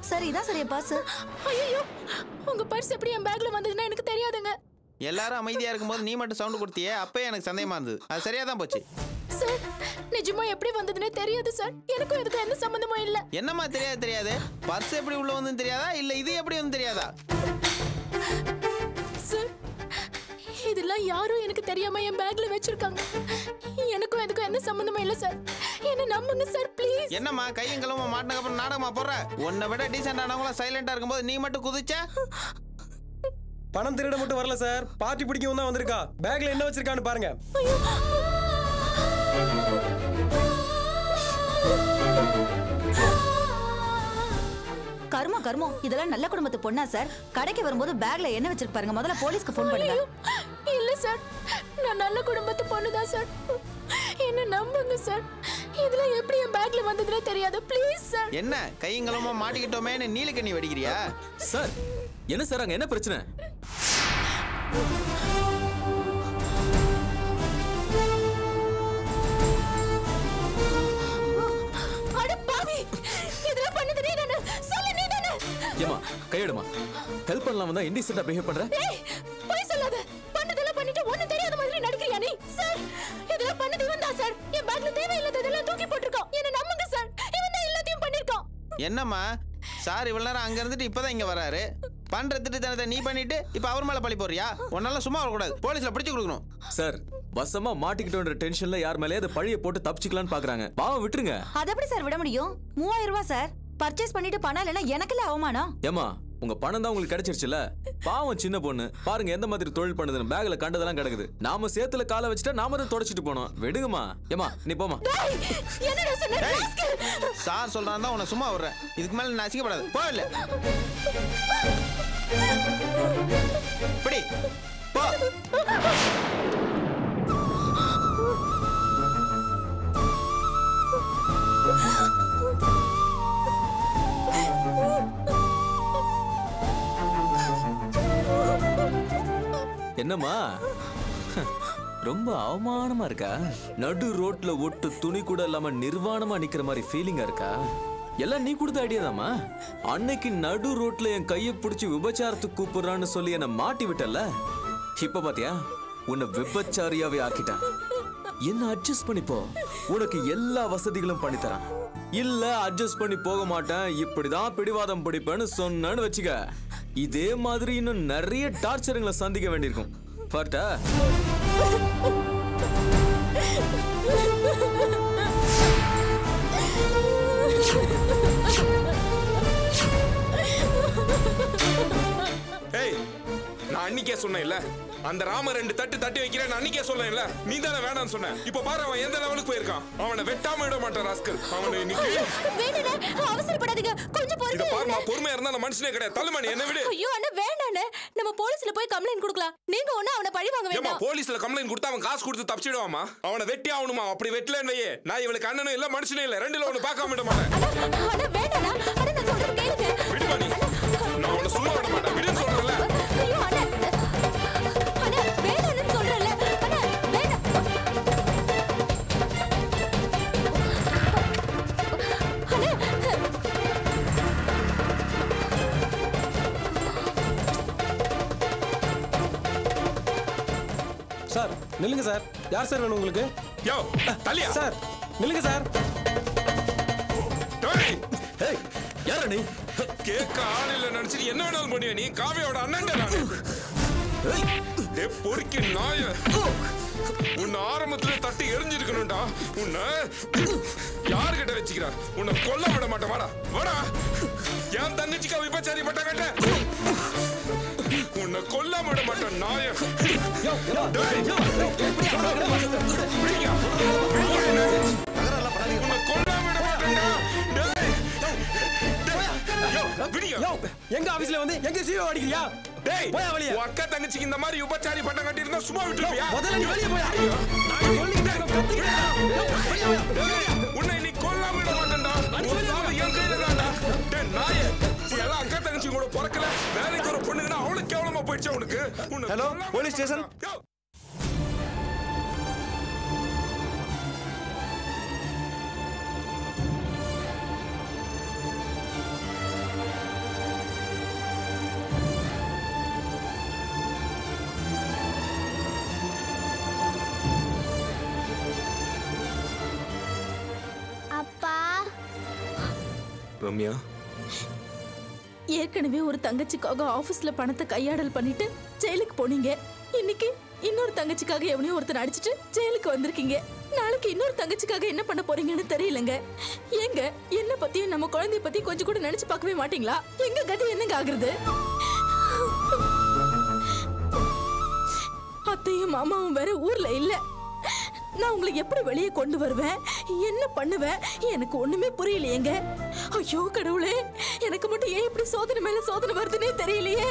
Sir இதான் sir என் pass ஐயோ உங்க பர்ஸ் எப்படி என் பேக்ல வந்ததுன்னா எனக்கு தெரியாதுங்க எல்லாரும் அமைதியா இருக்கும்போது நீ மட்டும் சவுண்ட் கொடுத்தியே அப்பயே எனக்கு சந்தேகமா இருந்தது அது சரியா தான் போச்சு சார் நிஜமா எப்படி வந்ததுன்னே தெரியாது சார் எனக்கும் இதுக்கும் எந்த சம்பந்தமும் இல்ல என்னம்மா தெரியாது தெரியாது பர்ஸ் எப்படி உள்ள வந்து தெரியாதா இல்ல இது எப்படி வந்து தெரியாதா சார் இதெல்லாம் யாரும் எனக்கு தெரியாம என் பேக்ல வச்சிருக்காங்க எனக்கும் இதுக்கும் எந்த சம்பந்தமும் இல்ல சார் என்ன நம்புங்க சார் ப்ளீஸ் என்னம்மா கையும் கிளம்ப மாட்டினதுக்கு அப்புறம் நாடகமா போடுற உன்னை விட டீசென்ட் ஆனவங்களா சைலண்டா இருக்கும்போது நீ மட்டும் குதிச்ச பணம் திருட மட்டும் வரல சார் பார்ட்டி பிடிக்கவும் தான் வந்திருக்கா பேக்ல என்ன வச்சிருக்கான்னு பாருங்க கர்மம் கர்மம் இதெல்லாம் நல்ல குடும்பத்து பொண்ணா சார் கடைக்கு வரும்போது பேக்ல என்ன வச்சிருக்கு பாருங்க முதல்ல போலீஸ்க்கு ஃபோன் பண்ணுங்க ஐயோ, இல்ல சார் நான் நல்ல குடும்பத்து பொண்ணுதான் சார் என்ன நம்புங்க சார் இதெல்லாம் எப்படி என் பேக்ல வந்ததுன்னே தெரியாது ப்ளீஸ் சார் என்ன கையும் கிளம்ப மாட்டிக்கிட்டோமேன்னு நீலக்கண்ணி வெடிக்கிறியா சார் என்ன சார் அங்க என்ன பிரச்சனை அட பாவி இதெல்லாம் பண்ணது நீ தானே சொல்ல நீ தானே ஏமா கையெடுமா ஹெல்ப் பண்ணலாம் வந்தா இன்டிசென்டா பிஹேவ் பண்ற ஏய் போய் சொல்லாத பண்ணதெல்லாம் பண்ணிட்டு ஒண்ணு தெரியாத மாதிரி நடிக்கிறியா நீ சார் இதெல்லாம் பண்ணது இவன் தான் சார் என் பேக்ல தேவையில்லாததெல்லாம் தூக்கி போட்டிருக்கான் என்ன நம்புங்க சார் இவன் தான் எல்லாத்தையும் பண்ணிருக்கான் என்னம்மா சார் இவ்வளவு நேரம் அங்க இருந்துட்டு இப்பதான் இங்க வராரு பண்ற திட்டுத்தனத்தை நீ பண்ணிட்டு இப்ப அவர் மேல பழி போறியா உன்னால சும்மா வரக்கூடாது போலீஸ்ல பிடிச்சு கொடுக்கணும் சார் வசமா மாட்டிக்கிட்டோன்ற டென்ஷன்ல யார் மேலே அதை பழிய போட்டு தப்பிச்சுக்கலாம்னு பாக்குறாங்க பாவம் விட்டுருங்க அது எப்படி சார் விட முடியும் மூவாயிரம் ரூபாய் சார் பர்ச்சேஸ் பண்ணிட்டு பணம் இல்லைன்னா எனக்குல அவமானம் ஏமா உங்க பணம் தான் உங்களுக்கு கிடைச்சிருச்சுல பாவம் சின்ன பொண்ணு பாருங்க எந்த மாதிரி தொழில் பண்ணுதுன்னு பேக்ல கண்டதெல்லாம் கிடக்குது நாம சேத்துல காலை வச்சுட்டா நாம தான் தொடச்சிட்டு போனோம் விடுங்கம்மா ஏமா நீ போமா டேய், என்னடா சொன்ன டேய், ராஸ்கல். சார் சொல்றான் தான் உன்னை சும்மா விடுறேன் இதுக்கு மேல நான் அசிங்கப்படாது போகல இப்படி போ என்னம்மா ரொம்ப அவமானமா இருக்கா நடு ரோட்ல ஒட்டு துணி கூட இல்லாம நிர்வாணமா நிக்கிற மாதிரி ஃபீலிங்கா இருக்கா எல்லாம் நீ கொடுத்த ஐடியா தாமா அன்னைக்கு நடு ரோட்ல என் கையை பிடிச்சி விபச்சாரத்துக்கு கூப்பிடுறான்னு சொல்லி என்னை மாட்டி விட்டல இப்ப பாத்தியா உன்னை விபச்சாரியாவே ஆக்கிட்டேன் என்ன அட்ஜஸ்ட் பண்ணிப்போ உனக்கு எல்லா வசதிகளும் பண்ணி தரேன் இல்ல அட்ஜஸ்ட் பண்ணி போக மாட்டேன் இப்படிதான் பிடிவாதம் பிடிப்பேன்னு சொன்னேன்னு வச்சுக்க இதே மாதிரி இன்னும் நிறைய டார்ச்சருங்களை சந்திக்க வேண்டியிருக்கும் பர்ட்டா ஏய் நான் அன்னிக்கே சொன்னேன்ல அந்த ராம ரெண்டு தட்டு தட்டி வைக்கிறேன் நான் அன்னிக்கே சொன்னேன்ல நீ தானே வேணாம்னு சொன்ன இப்ப பாரு அவன் எந்த லெவலுக்கு போயிருக்கான் அவனை வெட்டாம விட மாட்டான் ராஸ்கல் அவனை இன்னைக்கு வேணுண்ணே, அவசரப்படாதீங்க கொஞ்சம் இத பொறுத்து பாருமா பொறுமையா இருந்தா நான் மனுஷனே கிடையாது தள்ளுமணி என்ன விடு ஐயோ அண்ணா வேண்டாண்ணே நம்ம போலீஸ்ல போய் கம்ப்ளைண்ட் கொடுக்கலாம் நீங்க ஒண்ணு அவனை பழி வாங்க ஏமா வேண்டாம் போலீஸ்ல கம்ப்ளைண்ட் கொடுத்தா அவன் காசு கொடுத்து தப்பிச்சிடுவாமா அவனை வெட்டி ஆகணுமா அப்படி வெட்டலன்னு வையே நான் இவளுக்கு அண்ணனும் இல்ல மனுஷனும் இல்ல ரெண்டுல ஒண்ணு பார்க்காம விட மாட்டேன் அண்ணா வேண்டாண்ணா அண்ணா நான் சொல்றது கேளுங்க விடுமா நீ நான் அவனை சும்மா விட மாட்டேன் விடுன்னு சொல்றேன்ல ஐயோ அண்ணா அண்ணா வேண்டாம்னு சொல்றேன்ல அண்ணா வேண்டாம் சார் நில்லுங்க சார் யார் சார் வேணும் உங்களுக்கு யோ தலியா சார் நில்லுங்க சார் டேய் ஏய் யார நீ கேட்க ஆள் இல்ல நினைச்சிட்டு என்ன வேணாலும் பண்ணுவ நீ காவியோட அண்ணன் நானு டே பொறுக்கி நாய உன்னை ஆரம்பத்துல தட்டி எரிஞ்சிருக்கணும்டா உன்னை யாருகிட்ட வச்சுக்கிற உன்னை கொல்ல விட மாட்டேன் வாடா வாடா என் தங்கச்சிக்கா விபச்சாரி பட்ட கட்ட உன்னை கொல்ல விட மாட்டேன் நாய டேய், பிடிங்க. பிடிங்க என்னை. உன்னை கொல்ல விட மாட்டேன்டா. டேய். டேய். யோ, பிடிங்க. யோ எங்க ஆபீஸ்ல வந்து எங்க சீவ அடிக்கிறியா டேய் போயா வெளிய உன் அக்கா தங்கச்சிக்கு இந்த மாதிரி உபச்சாரி பட்டம் கட்டி இருந்தா சும்மா விட்டுருப்பியா முதல்ல நீ வெளிய போயா நான் சொல்லிக்கிட்டே இருக்கேன் கத்திக்கிட்டே இருக்கேன். வெளிய போயா. டேய், உன்னை நீ கொல்லாம விட மாட்டேன்டா உன் சாவு என் கையில தான்டா டேய் நாயே நீ எல்லாம் அக்கா தங்கச்சி கூட பிறக்கல வேலைக்கு ஒரு பொண்ணுங்கன்னா அவளுக்கு கேவலமா போயிடுச்சு உனக்கு உன்னை Hello, கொல்லாம police station. யோ, ரம்யா ஏற்கனவே ஒரு தங்கச்சிக்காக ஆபீஸ்ல பணத்தை கையாடல் பண்ணிட்டு ஜெயிலுக்கு போனீங்க இன்னைக்கு இன்னொரு தங்கச்சிக்காக எவனையும் ஒருத்தர் அடிச்சிட்டு ஜெயிலுக்கு வந்திருக்கீங்க நாளைக்கு இன்னொரு தங்கச்சிக்காக என்ன பண்ண போறீங்கன்னு தெரியலங்க ஏங்க என்ன பத்தியும் நம்ம குழந்தைய பத்தி கொஞ்சம் கூட நினைச்சு பார்க்கவே மாட்டீங்களா எங்க கதி என்னங்க ஆகுறது அத்தையும் மாமாவும் வேற ஊர்ல இல்ல நான் உங்களை எப்படி வெளியே கொண்டு வருவேன் என்ன பண்ணுவேன் எனக்கு ஒண்ணுமே புரியலையேங்க ஐயோ கடவுளே எனக்கு மட்டும் ஏன் இப்படி சோதனை மேல சோதனை வருதுன்னே தெரியலையே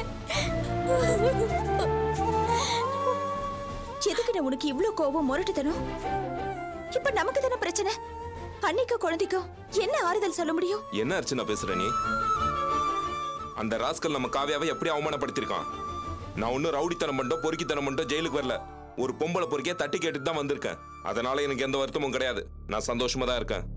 எதுக்குடா உனக்கு இவ்ளோ கோபம் முரட்டுத்தனம் இப்ப நமக்கு தானே பிரச்சனை அன்னைக்கு குழந்தைக்கும் என்ன ஆறுதல் சொல்ல முடியும் என்ன அர்ச்சனா பேசுற நீ அந்த ராஸ்கல் நம்ம காவியாவை எப்படி அவமானப்படுத்திருக்கான் நான் ஒன்னும் ரவுடித்தனம் பண்ணிட்டோம் பொறுக்கித்தனம் பண்ணிட்டோம் ஜெயிலுக்கு வரல ஒரு பொம்பளை பொறுக்கிய தட்டி கேட்டுட்டு தான் வந்திருக்கேன் அதனால எனக்கு எந்த வருத்தமும் கிடையாது நான் சந்தோஷமா தான் இருக்கேன்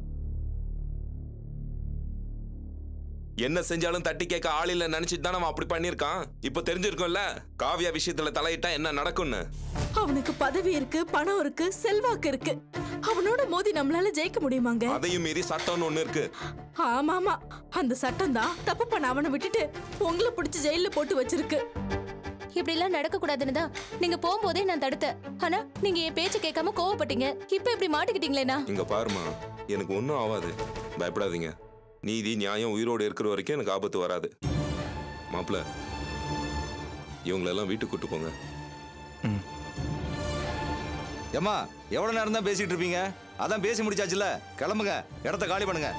என்ன செஞ்சாலும் தட்டி கேட்க ஆள் இல்ல நினைச்சிட்டு தான் அவன் அப்படி பண்ணிருக்கான் இப்போ தெரிஞ்சிருக்கும்ல காவியா விஷயத்துல தலையிட்டா என்ன நடக்கும்னு அவனுக்கு பதவி இருக்கு பணம் இருக்கு செல்வாக்கு இருக்கு அவனோட மோதி நம்மளால ஜெயிக்க முடியுமாங்க அதையும் மீறி சட்டம்னு ஒண்ணு இருக்கு ஆமாமா அந்த சட்டம் தான் தப்பு பண்ண அவனை விட்டுட்டு உங்களை பிடிச்சு ஜெயில போட்டு வச்சிருக்கு இப்படி எல்லாம் நடக்க கூடாதுன்னு தான் நீங்க போகும்போதே நான் தடுத்தேன் ஆனா நீங்க என் பேச்ச கேட்காம கோவப்பட்டீங்க இப்ப இப்படி மாட்டிக்கிட்டீங்களேண்ணா இங்க பாருமா எனக்கு ஒன்றும் ஆகாது பயப்படாதீங்க நீதி நியாயம் உயிரோடு இருக்கிற வரைக்கும் எனக்கு ஆபத்து வராது மாப்பிள்ள இவங்களெல்லாம் வீட்டுக்கு கூட்டு போங்க ஏம்மா எவ்வளவு நேரம் தான் பேசிட்டு இருப்பீங்க அதான் பேசி முடிச்சாச்சுல கிளம்புங்க இடத்த காலி பண்ணுங்க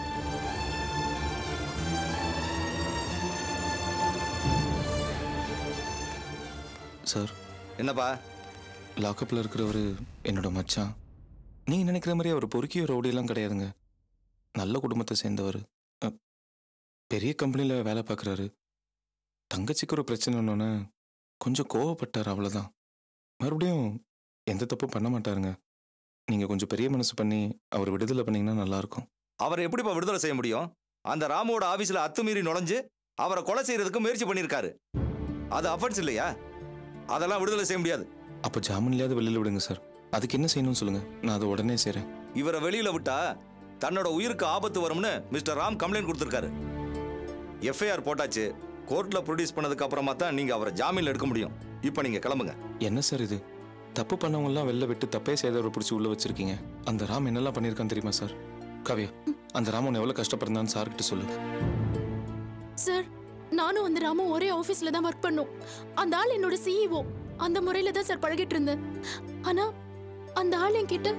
சார் என்னப்பா லாக்கப்பில் இருக்கிறவர் என்னோட மச்சான் நீங்கள் நினைக்கிற மாதிரி அவர் பொறுக்கிய ரவுடியெல்லாம் கிடையாதுங்க நல்ல குடும்பத்தை சேர்ந்தவர் அ, பெரிய கம்பெனியில் வேலை பார்க்குறாரு தங்கச்சிக்கு ஒரு பிரச்சனைன்னொன்னே கொஞ்சம் கோவப்பட்டார் அவ்வளோதான் மறுபடியும் எந்த தப்பும் பண்ண மாட்டாருங்க நீங்கள் கொஞ்சம் பெரிய மனசு பண்ணி அவர் விடுதலை பண்ணீங்கன்னா நல்லாயிருக்கும் அவரை எப்படிப்பா விடுதலை செய்ய முடியும் அந்த ராமுவோட ஆபீஸ்ல அத்துமீறி நுழைஞ்சு அவரை கொலை செய்யறதுக்கு முயற்சி பண்ணியிருக்காரு அது அஃபென்ஸ் இல்லையா அதெல்லாம் விடுதலை செய்ய முடியாது அப்போ ஜாமீன்லையாவது வெளியில் விடுங்க சார் அதுக்கு என்ன செய்யணும்னு சொல்லுங்கள் நான் அதை உடனே செய்கிறேன் இவரை வெளியில விட்டா தன்னோட உயிருக்கு ஆபத்து வரும்னு மிஸ்டர் ராம் கம்ப்ளைண்ட் கொடுத்துருக்காரு எஃப்ஐஆர் போட்டாச்சு கோர்ட்ல ப்ரொடியூஸ் பண்ணதுக்கு அப்புறமா தான் நீங்க அவரை ஜாமீன்ல எடுக்க முடியும் இப்போ நீங்க கிளம்புங்க என்ன சார் இது தப்பு பண்ணவங்கலாம் வெளில விட்டு தப்பே செய்தவரை பிடிச்சி உள்ள வச்சிருக்கீங்க அந்த ராம் என்னெல்லாம் பண்ணியிருக்கான்னு தெரியுமா சார் காவியா அந்த ராமன் எவ்வளோ கஷ்டப்படுறான்னு சார்கிட்ட சொல்லு சார் நானும் அந்த ராமும் ஒரே ஆபீஸ்ல தான் ஒர்க் பண்ணோம் அந்த ஆள் என்னோட சிஇஓ அந்த முறையில தான் சார் பழகிட்டு இருந்தேன் ஆனா அந்த ஆள் என்கிட்ட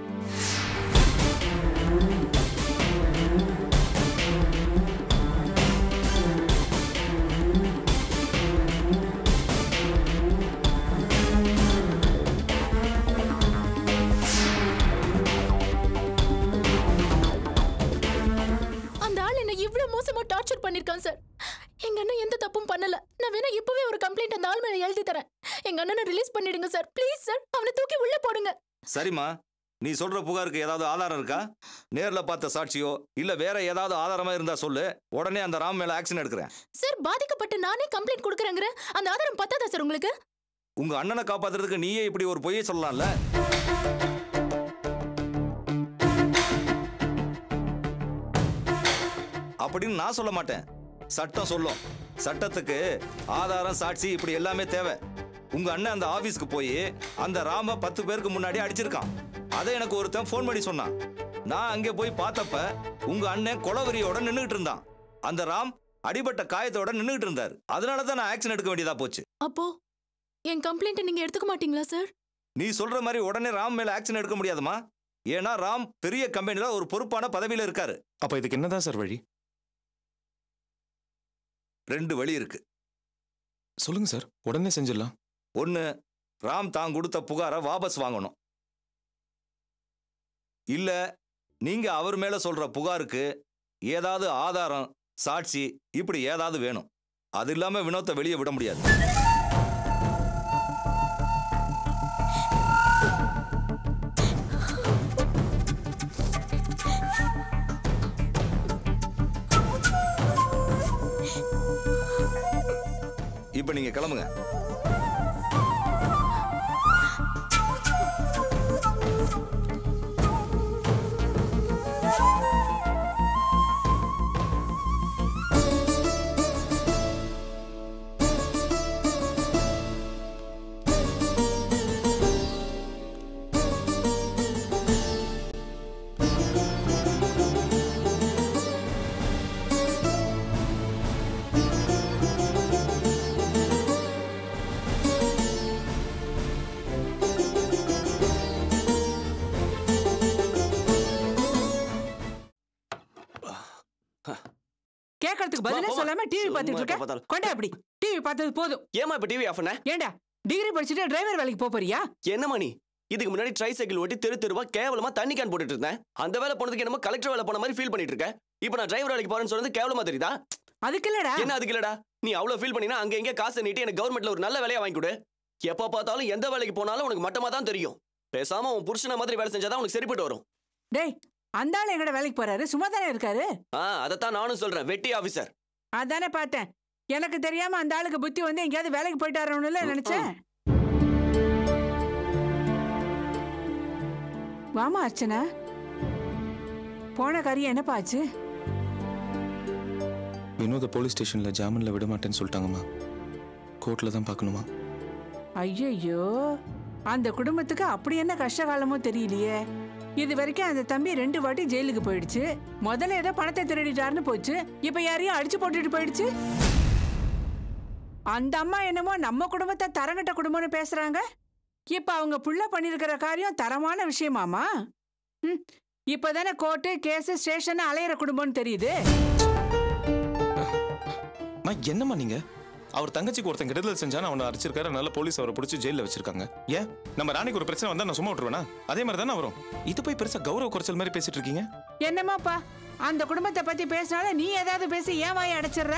அந்த ஆள் என்ன இவ்வளவு மோசமா டார்ச்சர் பண்ணிருக்கான் சார் எங்க அண்ணன் எந்த தப்பும் பண்ணல நான் வேணா இப்பவே ஒரு கம்ப்ளைண்ட் அந்த ஆள் மேல எழுதி தரேன் எங்க அண்ணனை ரிலீஸ் பண்ணிடுங்க சார் ப்ளீஸ் சார் அவனை தூக்கி உள்ள போடுங்க சரிம்மா நீ சொல்ற புகாருக்கு ஏதாவது ஆதாரம் இருக்கா நேர்ல பார்த்த சாட்சியோ இல்ல வேற ஏதாவது ஆதாரமா இருந்தா சொல்லு உடனே அந்த ராம் மேல ஆக்ஷன் எடுக்கிறேன் சார் பாதிக்கப்பட்ட நானே கம்ப்ளைண்ட் கொடுக்குறேங்கிற அந்த ஆதாரம் பத்தாதா சார் உங்களுக்கு உங்க அண்ணனை காப்பாத்துறதுக்கு நீயே இப்படி ஒரு பொய்யை சொல்லலாம்ல அப்படின்னு நான் சொல்ல மாட்டேன் சட்டம் சொல்லும் சட்டத்துக்கு ஆதாரம் சாட்சி இப்படி எல்லாமே தேவை உங்க அண்ணன் அந்த ஆபீஸ்க்கு போய் அந்த ராம பத்து பேருக்கு முன்னாடி அடிச்சிருக்கான் அதை எனக்கு ஒருத்தன் ஃபோன் பண்ணி சொன்னான் நான் அங்கே போய் பார்த்தப்ப உங்க அண்ணன் கொலவரியோட நின்றுகிட்டு இருந்தான் அந்த ராம் அடிபட்ட காயத்தோட நின்றுகிட்டு இருந்தார் அதனால தான் நான் ஆக்ஷன் எடுக்க வேண்டியதா போச்சு அப்போ என் கம்ப்ளைண்ட்டை நீங்க எடுத்துக்க மாட்டீங்களா சார் நீ சொல்ற மாதிரி உடனே ராம் மேல ஆக்ஷன் எடுக்க முடியாதுமா ஏன்னா ராம் பெரிய கம்பெனில ஒரு பொறுப்பான பதவியில இருக்காரு அப்போ இதுக்கு என்னதான் சார் வழி ரெண்டு வழி இருக்கு சொல்லுங்க சார் உடனே செஞ்சிடலாம் ஒன்னு ராம் தான் கொடுத்த புகாரை வாபஸ் வாங்கணும் இல்ல நீங்க அவர் மேல சொல்ற புகாருக்கு ஏதாவது ஆதாரம் சாட்சி இப்படி ஏதாவது வேணும் அது இல்லாம வினோத்தை வெளியே விட முடியாது இப்ப நீங்க கிளம்புங்க அதுக்கு பதிலே வா, வா. சொல்லாம டிவி சும்மா பார்த்துட்டு எப்ப இருக்க பார்த்தாலும். கொண்டா அப்படி டிவி பார்த்தது போதும் ஏமா இப்ப டிவி ஆஃப் பண்ண ஏண்டா டிகிரி படிச்சுட்டு டிரைவர் வேலைக்கு போப் போறியா என்னம்மா நீ இதுக்கு முன்னாடி ட்ரை சைக்கிள் ஓட்டி தெரு தெருவா கேவலமா தண்ணி கேன் போட்டுட்டு இருந்தேன் அந்த வேலை போனதுக்கு என்னமோ கலெக்டர் வேலை போன மாதிரி ஃபீல் பண்ணிட்டு இருக்கேன் இப்போ நான் டிரைவர் வேலைக்கு போறேன்னு சொன்னது கேவலமா தெரியுதா அதுக்கு இல்லடா என்ன அதுக்கு இல்லடா நீ அவ்வளவு ஃபீல் பண்ணினா அங்க எங்க காசு நீட்டி எனக்கு கவர்மெண்ட்ல ஒரு நல்ல வேலையா வாங்கி கொடு எப்ப பார்த்தாலும் எந்த வேலைக்கு போனாலும் உனக்கு மட்டமா தான் தெரியும் பேசாம உன் புருஷன மாதிரி வேலை செஞ்சாதான் உனக்கு சரிப்பட்டு வரும் டேய் அந்த ஆளு எங்கட வேலைக்கு போறாரு சும்மா தானே இருக்காரு ஆ அதைத்தான் நானும் சொல்றேன் வெட்டி ஆபீசர் அதானே பார்த்தேன் எனக்கு தெரியாம அந்த ஆளுக்கு புத்தி வந்து எங்கேயாவது வேலைக்கு போயிட்டாரோன்னு நினைச்சேன் வாமா அர்ச்சனா போன காரியம் என்னப்பா ஆச்சு வினோத போலீஸ் ஸ்டேஷன்ல ஜாமீன்ல விட மாட்டேன்னு சொல்லிட்டாங்கம்மா கோர்ட்ல தான் பார்க்கணுமா ஐயையோ அந்த குடும்பத்துக்கு அப்படி என்ன கஷ்ட காலமோ தெரியலையே இது வரைக்கும் அந்த தம்பி ரெண்டு வாட்டி ஜெயிலுக்கு போயிடுச்சு முதல்ல ஏதோ பணத்தை திருடிட்டாருன்னு போச்சு இப்ப யாரையும் அடிச்சு போட்டுட்டு போயிடுச்சு அந்த அம்மா என்னமோ நம்ம குடும்பத்தை தரங்கட்ட குடும்பம்னு பேசுறாங்க இப்ப அவங்க புள்ள பண்ணிருக்கிற காரியம் தரமான விஷயமாமா ம், இப்பதானே கோர்ட்டு கேஸ் ஸ்டேஷன் அலையிற குடும்பம்னு தெரியுது அம்மா என்னம்மா நீங்க அவர் தங்கச்சிக்கு ஒருத்தன் கெடுதல் செஞ்சான்னு அவனை அடிச்சிருக்காரு அதனால போலீஸ் அவரை பிடிச்சி ஜெயில வச்சிருக்காங்க ஏன் நம்ம ராணிக்கு ஒரு பிரச்சனை வந்தா நான் சும்மா விட்டுருவேனா அதே மாதிரி தானே வரும் இது போய் பெருசா கௌரவ குறைச்சல் மாதிரி பேசிட்டு இருக்கீங்க என்னமாப்பா அந்த குடும்பத்தை பத்தி பேசினாலும் நீ ஏதாவது பேசி ஏன் வாயை அடைச்சிடுற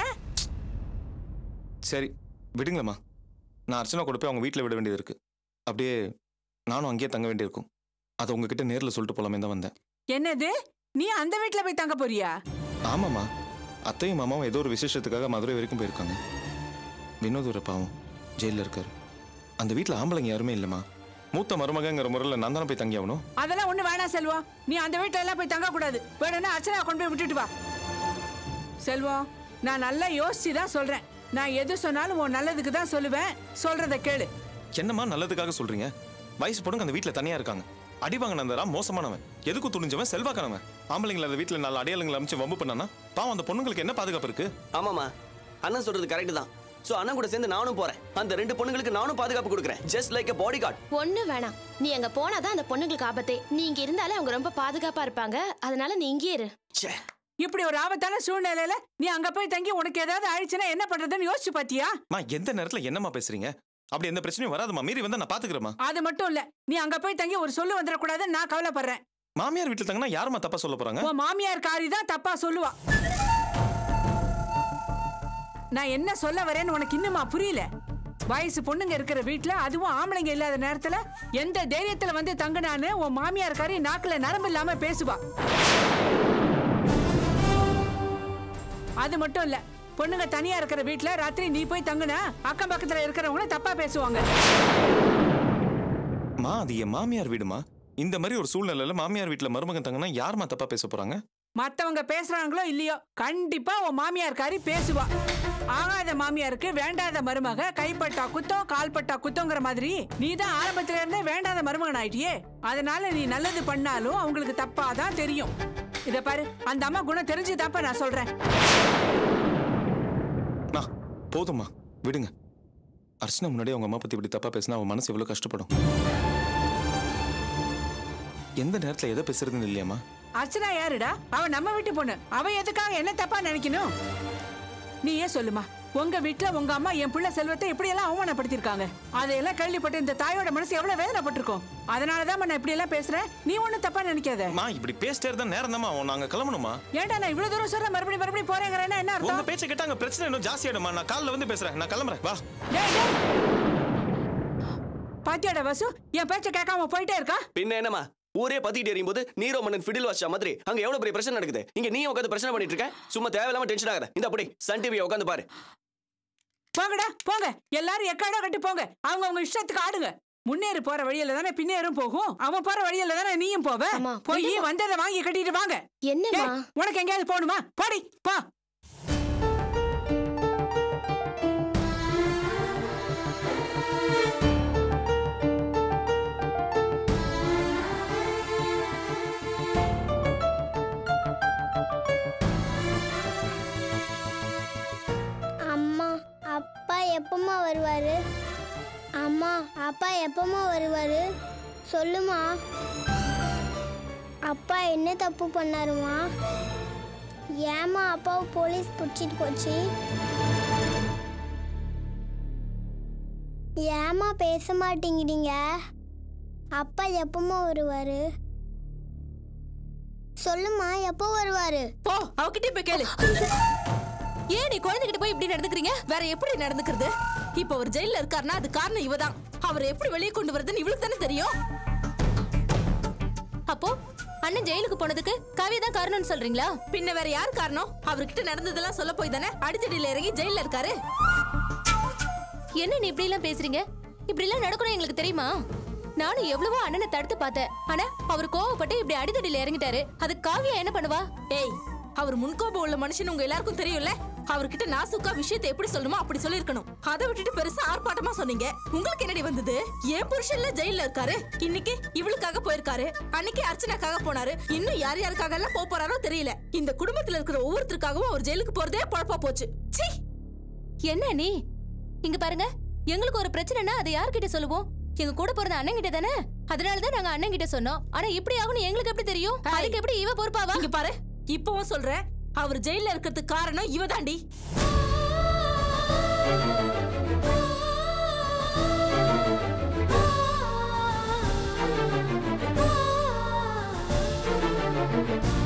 சரி விடுங்களம்மா நான் அர்ச்சனா கூட போய் அவங்க வீட்டில் விட வேண்டியது இருக்கு அப்படியே நானும் அங்கேயே தங்க வேண்டியிருக்கும் அதை உங்ககிட்ட நேரில் சொல்லிட்டு போலாமே தான் வந்தேன் என்னது நீ அந்த வீட்ல போய் தங்க போறியா ஆமாம்மா அத்தையும் மாமாவும் ஏதோ ஒரு விசேஷத்துக்காக மதுரை வரைக்கும் போயிருக்காங்க வினோத் ஒரு பாவம் ஜெயிலில் இருக்காரு அந்த வீட்டில் ஆம்பளைங்க யாருமே இல்லைம்மா மூத்த மருமகங்கிற முறையில் நான் தானே போய் தங்கி ஆகணும் அதெல்லாம் ஒண்ணு வேணாம் செல்வம் நீ அந்த வீட்ல எல்லாம் போய் தங்க கூடாது வேணும்னா அர்ச்சனா கொண்டு போய் விட்டுட்டு வா செல்வம் நான் நல்லா யோசிச்சு தான் சொல்றேன் நான் எது சொன்னாலும் உன் நல்லதுக்கு தான் சொல்லுவேன் சொல்றத கேளு என்னம்மா நல்லதுக்காக சொல்றீங்க வயசு பொண்ணுங்க அந்த வீட்டில் தனியாக இருக்காங்க அடி வாங்கின அந்த ராம் மோசமானவன் எதுக்கும் துணிஞ்சவன் செல்வாக்கானவன் ஆம்பளைங்களை அந்த வீட்டில் நல்ல அடையாளங்களை அமைச்சு வம்பு பண்ணானா பாவம் அந்த பொண்ணுங்களுக்கு என்ன பாதுகாப்பு இருக்கு ஆமாமா அண்ணன் சொல்றது கரெக்ட் தான் சோ அண்ணன் கூட சேர்ந்து நானும் போறேன் அந்த ரெண்டு பொண்ணுங்களுக்கு நானும் பாதுகாப்பு கொடுக்குறேன் just like a body guard ஒண்ணு வேணாம் நீ அங்க போனாதான் அந்த பொண்ணுங்களுக்கு ஆபத்தே நீ இங்க இருந்தாலே அவங்க ரொம்ப பாதுகாப்பா இருப்பாங்க அதனால நீ இங்கே இரு இப்படி ஒரு ஆபத்தான சூழ்நிலையில நீ அங்க போய் தங்கி உனக்கு ஏதாவது ஆயிடுச்சுன்னா என்ன பண்றதுன்னு யோசிச்சு பாத்தியா மா எந்த நேரத்தில் என்னம்மா பேசுறீங்க அப்படி எந்த பிரச்சனையும் வராதுமா மீறி வந்தா நான் பாத்துக்கிறேம்மா அது மட்டும் இல்ல நீ அங்க போய் தங்கி ஒரு சொல்லு வந்துடக்கூடாதுன்னு நான் கவலைப்படுறேன் மாமியார் வீட்டில் தங்கினா யாரும்மா தப்பா சொல்ல போறாங்க உன் மாமியார் காரி தான் தப்பா சொல்லுவா நான் என்ன சொல்ல வரேன்னு உனக்கு இன்னுமா புரியல வயசு பொண்ணுங்க இருக்கிற வீட்ல அதுவும் ஆம்பளைங்க இல்லாத நேரத்துல எந்த தைரியத்துல வந்து தங்குனான்னு உன் மாமியார் காரி நாக்குல நரம்பு இல்லாம பேசுவா அது மட்டும் இல்ல பொண்ணுங்க தனியா இருக்கிற வீட்ல ராத்திரி நீ போய் தங்குனா அக்கம் பக்கத்துல இருக்கிறவங்க தப்பா பேசுவாங்க மா அது என் மாமியார் வீடுமா இந்த மாதிரி ஒரு சூழ்நிலையில மாமியார் வீட்டில் மருமகன் தங்கினா யாரும்மா தப்பா பேச போறாங்க மத்தவங்க பேசுறாங்களோ இல்லையோ கண்டிப்பா உன் மாமியார்காரி பேசுவா ஆகாத மாமியாருக்கு வேண்டாத மருமக கைப்பட்டா குத்தம் கால்பட்டா குத்தங்கிற மாதிரி நீ தான் ஆரம்பத்துல இருந்தே வேண்டாத மருமகன் ஆயிட்டியே அதனால நீ நல்லது பண்ணாலும் அவங்களுக்கு தப்பா தான் தெரியும் இத பாரு அந்த அம்மா குணம் தெரிஞ்சு நான் சொல்றேன் மா போதும்மா விடுங்க அர்ச்சனா முன்னாடி அவங்க அம்மா பத்தி இப்படி தப்பா பேசினா அவன் மனசு எவ்வளவு கஷ்டப்படும் எந்த நேரத்துல எதை பேசுறதுன்னு இல்லையாம்மா அர்ச்சனா யாருடா அவ நம்ம வீட்டு பொண்ணு அவ எதுக்காக என்ன தப்பா நினைக்கணும் நீ ஏன் சொல்லுமா உங்க வீட்ல உங்க அம்மா என் பிள்ளை செல்வத்தை இப்படி எல்லாம் அவமானப்படுத்திருக்காங்க அதையெல்லாம் கேள்விப்பட்டு இந்த தாயோட மனசு எவ்வளவு வேதனைப்பட்டிருக்கும் அதனாலதான் நான் இப்படி எல்லாம் பேசுறேன் நீ ஒண்ணும் தப்பா நினைக்காத மா இப்படி பேசிட்டே இருந்தா நேரம் தாம்மா நாங்க கிளம்பணுமா ஏன்டா நான் இவ்வளவு தூரம் சொல்றேன் மறுபடியும் மறுபடியும் போறேங்கிறேன்னா என்ன உங்க அர்த்தம் பேச்சை கேட்டாங்க பிரச்சனை இன்னும் ஜாஸ்தியாயிடுமா நான் காலைல வந்து பேசுறேன் நான் கிளம்புறேன் வா டேய், டேய். பாத்தியாடா வசு என் பேச்ச கேட்காம போயிட்டே இருக்கா பின்ன என்னமா ஊரே பத்திட்டு எறியும் போது நீரோ மன்னன் ஃபிடில் வச்ச மாதிரி அங்க எவ்வளவு பெரிய பிரச்சனை நடக்குது இங்க நீ உட்காந்து பிரச்சனை பண்ணிட்டு இருக்க சும்மா தேவையில்லாம டென்ஷன் ஆகாத இந்த அப்படி சன் டிவி உட்காந்து பாரு போங்கடா போங்க எல்லாரும் எக்காடோ கட்டி போங்க அவங்க அவங்க இஷ்டத்துக்கு ஆடுங்க முன்னேறு போற வழியில தானே பின்னேறும் போகும் அவன் போற வழியில தானே நீயும் போவ போய் வந்ததை வாங்கி கட்டிட்டு வாங்க என்னம்மா? ஏய், உனக்கு எங்கேயாவது போகணுமா போடி போ அம்மா அப்பா எப்பமா வருவாரு அம்மா அப்பா எப்பமா வருவாரு சொல்லுமா அப்பா என்ன தப்பு பண்ணாருமா ஏமா அப்பாவை போலீஸ் பிடிச்சிட்டு போச்சு ஏமா பேச மாட்டேங்கிறீங்க அப்பா எப்பமா வருவாரு சொல்லுமா எப்போ வருவாரு போ அவகிட்ட போய் கேளு ஏன் நீ குழந்தைகிட்ட போய் இப்படி நடந்துக்கிறீங்க வேற எப்படி நடந்துக்கிறது இப்போ ஒரு ஜெயில இருக்காருன்னா அது காரணம் இவதான் அவரை எப்படி வெளியே கொண்டு வரதுன்னு இவளுக்கு தானே தெரியும் அப்போ அண்ணன் ஜெயிலுக்கு போனதுக்கு காவியா தான் காரணம்னு சொல்றீங்களா பின்ன வேற யார் காரணம் அவர்கிட்ட நடந்ததெல்லாம் சொல்ல போய் தானே அடித்தடியில இறங்கி ஜெயில இருக்காரு என்ன நீ இப்படி எல்லாம் பேசுறீங்க இப்படி எல்லாம் நடக்கணும் எங்களுக்கு தெரியுமா நானும் எவ்வளவோ அண்ணனை தடுத்து பார்த்தேன் ஆனா அவர் கோவப்பட்டு இப்படி அடிதடியில இறங்கிட்டாரு அது காவியா என்ன பண்ணுவா ஏய் அவர் முன்கோபம் உள்ள மனுஷன் உங்க எல்லாருக்கும் தெரியும்ல அவர்கிட்ட நாசுக்கா விஷயத்தை எப்படி சொல்லணுமோ அப்படி சொல்லிருக்கணும் அதை விட்டுட்டு பெருசா ஆர்ப்பாட்டமா சொன்னீங்க உங்களுக்கு என்னடி வந்தது என் புருஷன்ல ஜெயில இருக்காரு இன்னைக்கு இவளுக்காக போயிருக்காரு அன்னைக்கு அர்ச்சனாக்காக போனாரு இன்னும் யார் யாருக்காக எல்லாம் போப் போறாரோ தெரியல இந்த குடும்பத்துல இருக்கிற ஒவ்வொருத்தருக்காகவும் அவர் ஜெயிலுக்கு போறதே பொழப்பா போச்சு சீ என்ன நீ இங்க பாருங்க எங்களுக்கு ஒரு பிரச்சனைனா அதை யார்கிட்ட சொல்லுவோம் எங்க கூட பிறந்த அண்ணன் கிட்ட தானே அதனாலதான் நாங்க அண்ணன் கிட்ட சொன்னோம் ஆனா இப்படி ஆகும்னு எங்களுக்கு எப்படி தெரியும் அதுக்கு எப்படி இவ பொறுப்பாவா இங்க பாரு இப்பவும் சொல்றேன் அவர் ஜெயில இருக்கிறதுக்கு காரணம் இவ தாண்டி ஆ